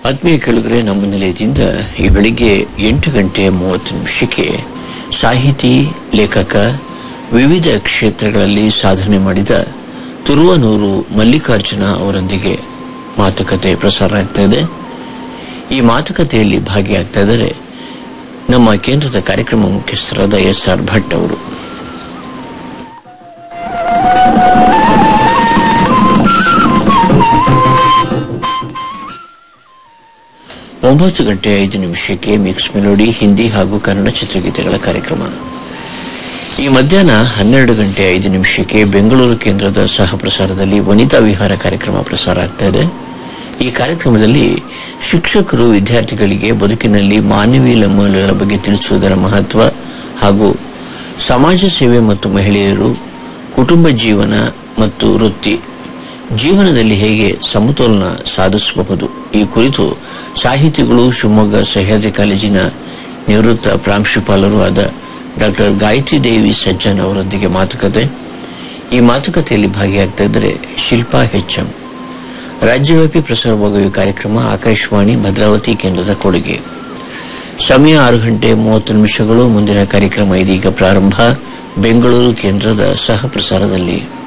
ಆತ್ಮೀಯ ಕೆಳಗರೆ ನಮ್ಮ ನಿಲಯದಿಂದ ಈ ಬೆಳಿಗ್ಗೆ ಎಂಟು ಗಂಟೆ ಮೂವತ್ತು ನಿಮಿಷಕ್ಕೆ ಸಾಹಿತಿ ಲೇಖಕ ವಿವಿಧ ಕ್ಷೇತ್ರಗಳಲ್ಲಿ ಸಾಧನೆ ಮಾಡಿದ ತುರುವನೂರು ಮಲ್ಲಿಕಾರ್ಜುನ ಅವರೊಂದಿಗೆ ಮಾತುಕತೆ ಪ್ರಸಾರ ಆಗ್ತಾ ಇದೆ ಈ ಮಾತುಕತೆಯಲ್ಲಿ ಭಾಗಿಯಾಗ್ತಾ ಇದ್ದಾರೆ ನಮ್ಮ ಕೇಂದ್ರದ ಕಾರ್ಯಕ್ರಮ ಮುಖ್ಯಸ್ಥರಾದ ಎಸ್ ಆರ್ ಭಟ್ ಅವರು ಒಂಬತ್ತು ಗಂಟೆ ಐದು ನಿಮಿಷಕ್ಕೆ ಮಿಕ್ಸ್ ಮೆಲೋಡಿ ಹಿಂದಿ ಹಾಗೂ ಕನ್ನಡ ಚಿತ್ರಗೀತೆಗಳ ಕಾರ್ಯಕ್ರಮ ಈ ಮಧ್ಯಾಹ್ನ ಹನ್ನೆರಡು ಗಂಟೆ ಐದು ನಿಮಿಷಕ್ಕೆ ಬೆಂಗಳೂರು ಕೇಂದ್ರದ ಸಹ ಪ್ರಸಾರದಲ್ಲಿ ವನಿತಾ ವಿಹಾರ ಕಾರ್ಯಕ್ರಮ ಪ್ರಸಾರ ಆಗ್ತಾ ಇದೆ ಈ ಕಾರ್ಯಕ್ರಮದಲ್ಲಿ ಶಿಕ್ಷಕರು ವಿದ್ಯಾರ್ಥಿಗಳಿಗೆ ಬದುಕಿನಲ್ಲಿ ಮಾನವೀಯ ಮೌಲ್ಯಗಳ ಬಗ್ಗೆ ತಿಳಿಸುವುದರ ಮಹತ್ವ ಹಾಗೂ ಸಮಾಜ ಸೇವೆ ಮತ್ತು ಮಹಿಳೆಯರು ಕುಟುಂಬ ಜೀವನ ಮತ್ತು ವೃತ್ತಿ ಜೀವನದಲ್ಲಿ ಹೇಗೆ ಸಮತೋಲನ ಸಾಧಿಸಬಹುದು ಈ ಕುರಿತು ಸಾಹಿತಿಗಳು ಶಿವಮೊಗ್ಗ ಸಹ್ಯಾದ್ರಿ ಕಾಲೇಜಿನ ನಿವೃತ್ತ ಪ್ರಾಂಶುಪಾಲರು ಆದ ಡಾಕ್ಟರ್ ಗಾಯತ್ರಿ ದೇವಿ ಸಜ್ಜನ್ ಅವರೊಂದಿಗೆ ಮಾತುಕತೆ ಈ ಮಾತುಕತೆಯಲ್ಲಿ ಭಾಗಿಯಾಗ್ತಾ ಇದ್ದರೆ ಶಿಲ್ಪಾ ಹೆಚ್ಎಂ ರಾಜ್ಯವ್ಯಾಪಿ ಪ್ರಸಾರವಾಗುವ ಈ ಕಾರ್ಯಕ್ರಮ ಆಕಾಶವಾಣಿ ಭದ್ರಾವತಿ ಕೇಂದ್ರದ ಕೊಡುಗೆ ಸಮಯ ಆರು ಗಂಟೆ ಮೂವತ್ತು ನಿಮಿಷಗಳು ಮುಂದಿನ ಕಾರ್ಯಕ್ರಮ ಇದೀಗ ಪ್ರಾರಂಭ ಬೆಂಗಳೂರು ಕೇಂದ್ರದ ಸಹ ಪ್ರಸಾರದಲ್ಲಿ